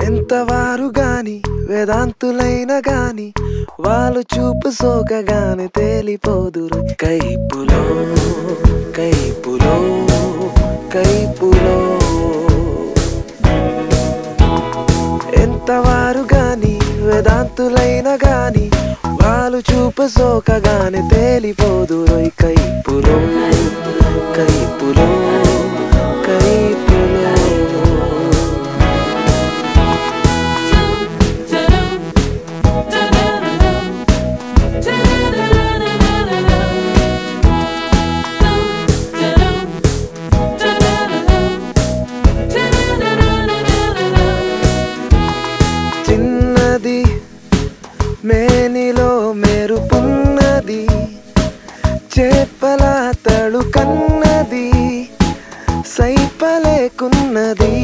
ఎంతవారు గాని వేదాంతులైన గాని వాళ్ళు చూపు సోకగానే తేలిపోదురు కైపులో కైపులో కైపులో ఎంతవారు గాని వేదాంతులైన గాని వాళ్ళు చూపు సోకగానే తేలిపోదురు కైపులో కైపులో కైపులో చిన్నది మేనిలో మెరుపున్నది చేపల తడు కన్నది సైపలేకున్నది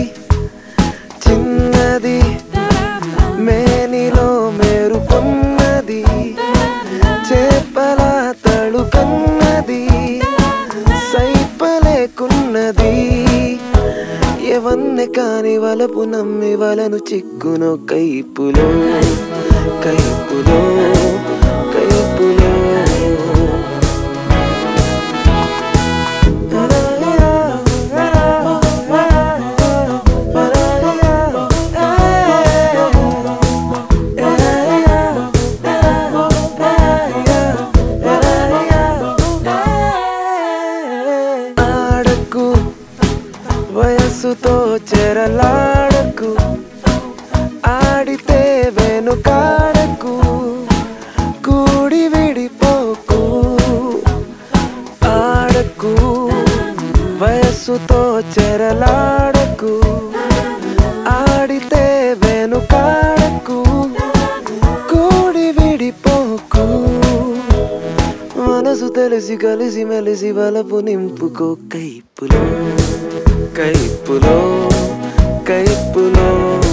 చిన్నది మేనిలో మెరుపున్నది చేపల తడు కన్నది సైపలేకున్నది ఎవన్నే కాని వలపు నమ్మి వలను చిక్కునో కైపులో కైపులో కైపులో ఆడకు వయస్సుతో చెరలాడకు ఆడితే వెనుకాడకు కూడి విడిపోకు ఆడకు వయస్సుతో చెరలాడకు ఆడితే వెనుకాడకు కూడి విడిపోకు మనసు తెలిసి కలిసి మెలిసి వలపు నింపుకో కైపులో కైపులో కైపులో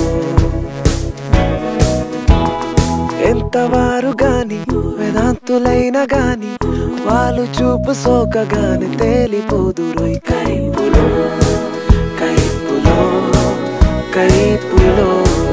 ఎంతవారు గాని వేదాంతులైన గాని వాళ్ళు చూపు సోకగాని తేలిపోదురోయ్ కైపులో కైపులో కైపులో